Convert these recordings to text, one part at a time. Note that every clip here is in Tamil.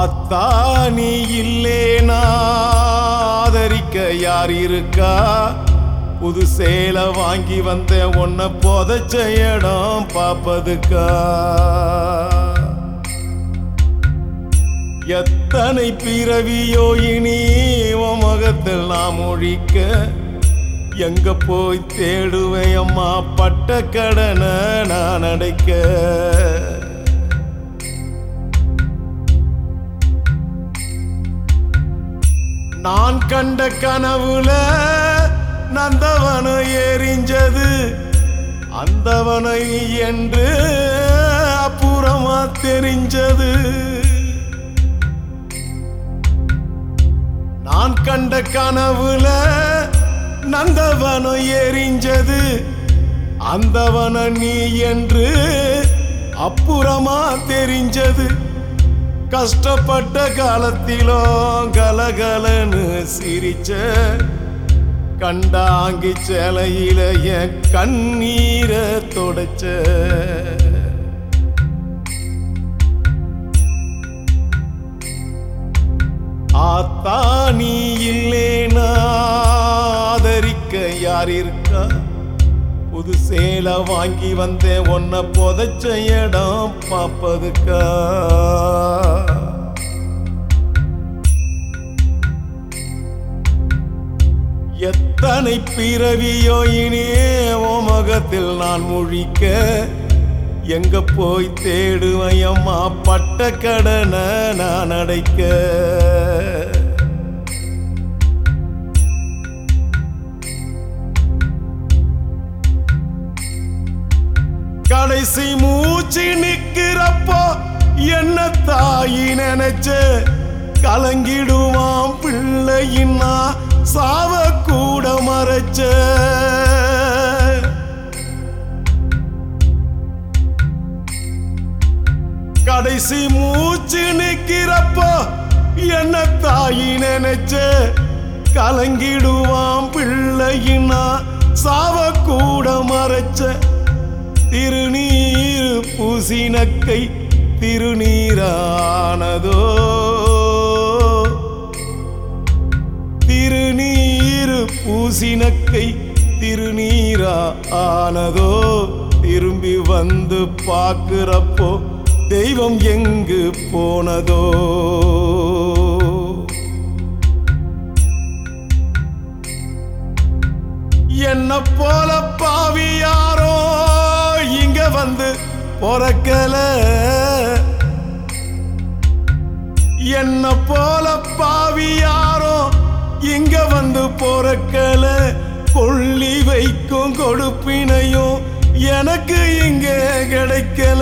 ஆத்தா நீ இல்லேனா ஆதரிக்க யார் இருக்கா புது சேலை வாங்கி வந்த உன்னை புதைச்ச இடம் பாப்பதுக்கா எத்தனை பிறவியோ இனி உன் முகத்தில் நாம் ஒழிக்க எங்க போய் தேடுவேன் அம்மா பட்ட கடனை நான் அடைக்க நான் கண்ட கனவுல நந்தவனம் எரிஞ்சது அந்தவனை என்று அப்புறமா தெரிஞ்சது நான் கண்ட கனவுல நந்தவனம் எரிஞ்சது அந்தவன நீ என்று அப்புறமா தெரிஞ்சது கஷ்டப்பட்ட காலத்திலும் கலகலன்னு சிரிச்ச கண்டாங்கி சேலையில என் கண்ணீரை தொடச்ச ஆத்தா நீ இல்லேனா ஆதரிக்க யார் இருக்கா புது சேலை வாங்கி வந்தேன் உன்னை புதைச்ச இடம் பாப்பதுக்கா எத்தனை பிறவியோ இனியே உன் முகத்தில் நான் முழிக்க எங்க போய் தேடுவேன் அம்மா பட்ட கடனை நான் அடைக்க கடைசி மூச்சு நிக்கிறப்போ என்ன தாயி நினைச்ச கலங்கிடுவான் பிள்ளையின்னா சாவ கூட மறைச்ச கடைசி மூச்சு நிக்கிறப்போ என்ன தாயி நினைச்ச கலங்கிடுவான் பிள்ளையின்னா சாவ கூட மறைச்ச திருநீர் பூசினக்கை திருநீரானதோ திருநீர் பூசினக்கை திருநீரா ஆனதோ திரும்பி வந்து பார்க்கிறப்போ தெய்வம் எங்கு போனதோ என்ன போல பாவி யாரோ இங்க வந்து பொறக்கல என்ன போல பாவி யாரோ இங்க வந்து பொறக்கல கொள்ளி வைக்கும் கொடுப்பினையும் எனக்கு இங்க கிடைக்கல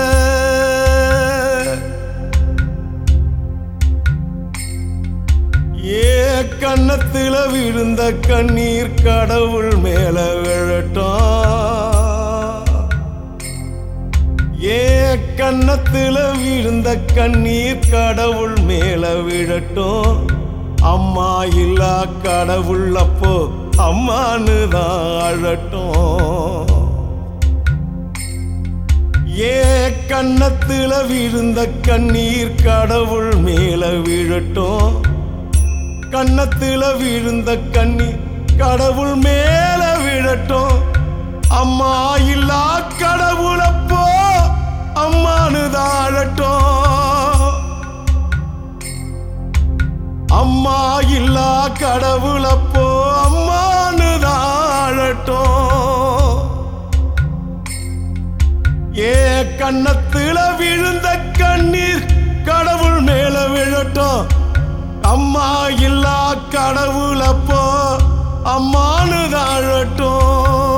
ஏ கன்னத்துல விழுந்த கண்ணீர் கடவுள் மேல விழட்டும் ஏ கன்னத்துல விழுந்த கண்ணீர் கடவுள் மேல விழட்டும் அம்மா இல்லா கடவுள் அப்போ அம்மானு தான் அழட்டும் ஏ கன்னத்துல விழுந்த கண்ணீர் கடவுள் மேல விழட்டும் கன்னத்துல விழுந்த கண்ணீர் கடவுள் மேல விழட்டும் அம்மா இல்லா கடவுளப்போ அம்மானு தாழட்டும் அம்மா இல்லா கடவுளப்போ அம்மானு தாழட்டும் ஏ கன்னத்துல விழுந்த கண்ணீர் கடவுள் மேல விழட்டும் அம்மா இல்லா கடவுளப்போ அம்மானு தாழட்டும்